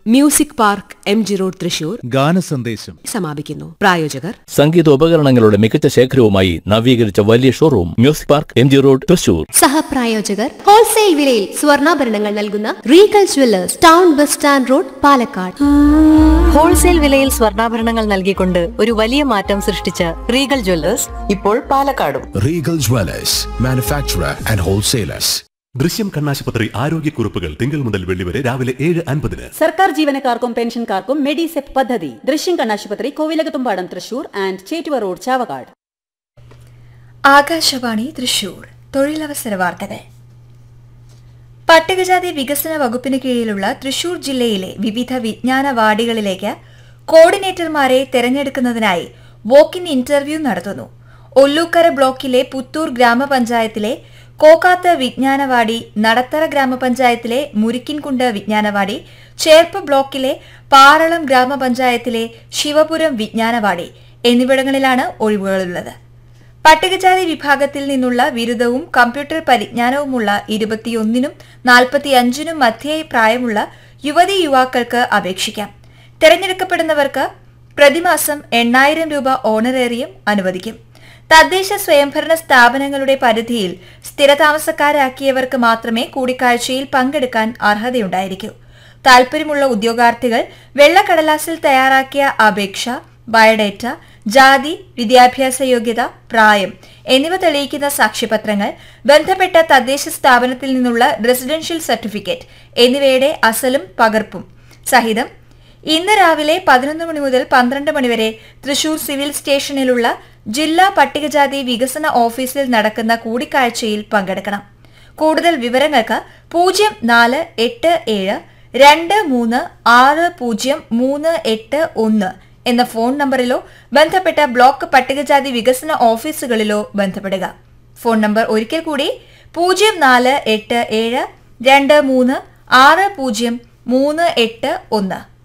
Music park M G road Thrissur ഗാനസന്ദേശം സമാപിക്കുന്നു പ്രായോജകർ സംഗീതോപകരണങ്ങളുടെ മികച്ച ശേഖരവുമായി നവീകരിച്ച വലിയ showroom music park M G road Thrissur സഹപ്രായോജകർ ഹോൾസെയിൽ വിലയിൽ സ്വർണ്ണാഭരണങ്ങൾ നൽകുന്ന Regal jewellers town bus stand road Palakkad wholesale വിലയിൽ സ്വർണ്ണാഭരണങ്ങൾ നൽകിക്കൊണ്ട് ഒരു വലിയ മാറ്റം സൃഷ്ടിച്ച റീഗൽ ജ്വല്ലേഴ്സ് ഇപ്പോൾ പാലക്കാടും Regal Dwellers, manufacturer and wholesalers. ദൃശ്യം കണ്ണാശുപത്രി ആരോഗ്യക്കുറിപ്പുകൾ തിങ്കൾ മുതൽ വെള്ളി വരെ രാവിലെ ഏഴ് അൻപതിന് സർക്കാർ ജീവനക്കാർക്കും പെൻഷൻകാർക്കും മെഡിസെപ് പദ്ധതി ദൃശ്യം കണ്ണാശുപത്രി കോവിലകത്തുംപാടം തൃശൂർ ആൻഡ് ചേറ്റുവ റോഡ് ചാവക്കാട് ആകാശവാണി തൃശൂർ തൊഴിലവസര വാർത്തകൾ പട്ടികജാതി വികസന വകുപ്പിന് കീഴിലുള്ള തൃശൂർ ജില്ലയിലെ വിവിധ വിജ്ഞാന വാർഡുകളിലേക്ക് കോർഡിനേറ്റർമാരെ തെരഞ്ഞെടുക്കുന്നതിനായി വോക്കിൻ ഇന്റർവ്യൂ നടത്തുന്നു ഒല്ലൂക്കര ബ്ലോക്കിലെ പുത്തൂർ ഗ്രാമപഞ്ചായത്തിലെ കോക്കാത്ത് വിജ്ഞാനവാടി നടത്തറ ഗ്രാമപഞ്ചായത്തിലെ മുരിക്കിൻകുണ്ട് വിജ്ഞാനവാടി ചേർപ്പ് ബ്ലോക്കിലെ പാറളം ഗ്രാമപഞ്ചായത്തിലെ ശിവപുരം വിജ്ഞാനവാടി എന്നിവിടങ്ങളിലാണ് ഒഴിവുകളുള്ളത് പട്ടികജാതി വിഭാഗത്തിൽ നിന്നുള്ള ബിരുദവും കമ്പ്യൂട്ടർ പരിജ്ഞാനവുമുള്ള ഇരുപത്തിയൊന്നിനും നാൽപ്പത്തിയഞ്ചിനും മധ്യേ പ്രായമുള്ള യുവതി യുവാക്കൾക്ക് അപേക്ഷിക്കാം തെരഞ്ഞെടുക്കപ്പെടുന്നവർക്ക് പ്രതിമാസം എണ്ണായിരം രൂപ ഓണറേറിയം അനുവദിക്കും തദ്ദേശ സ്വയംഭരണ സ്ഥാപനങ്ങളുടെ പരിധിയിൽ സ്ഥിരതാമസക്കാരാക്കിയവർക്ക് മാത്രമേ കൂടിക്കാഴ്ചയിൽ പങ്കെടുക്കാൻ അർഹതയുണ്ടായിരിക്കൂ താൽപര്യമുള്ള ഉദ്യോഗാർത്ഥികൾ വെള്ളക്കടലാസിൽ തയ്യാറാക്കിയ അപേക്ഷ ബയോഡേറ്റ ജാതി വിദ്യാഭ്യാസ യോഗ്യത പ്രായം എന്നിവ തെളിയിക്കുന്ന സാക്ഷ്യപത്രങ്ങൾ ബന്ധപ്പെട്ട തദ്ദേശ സ്ഥാപനത്തിൽ നിന്നുള്ള റെസിഡൻഷ്യൽ സർട്ടിഫിക്കറ്റ് എന്നിവയുടെ അസലും പകർപ്പും സഹിതം ഇന്ന് രാവിലെ പതിനൊന്ന് മണി മുതൽ പന്ത്രണ്ട് മണിവരെ തൃശൂർ സിവിൽ സ്റ്റേഷനിലുള്ള ജില്ലാ പട്ടികജാതി വികസന ഓഫീസിൽ നടക്കുന്ന കൂടിക്കാഴ്ചയിൽ പങ്കെടുക്കണം കൂടുതൽ വിവരങ്ങൾക്ക് പൂജ്യം നാല് എട്ട് ഏഴ് രണ്ട് മൂന്ന് ആറ് പൂജ്യം മൂന്ന് എട്ട് ഒന്ന് എന്ന ഫോൺ നമ്പറിലോ ബന്ധപ്പെട്ട ബ്ലോക്ക് പട്ടികജാതി വികസന ഓഫീസുകളിലോ ബന്ധപ്പെടുക ഫോൺ നമ്പർ ഒരിക്കൽ കൂടി പൂജ്യം നാല് എട്ട് ഏഴ് രണ്ട് മൂന്ന് ആറ് പൂജ്യം മൂന്ന് എട്ട് ഒന്ന്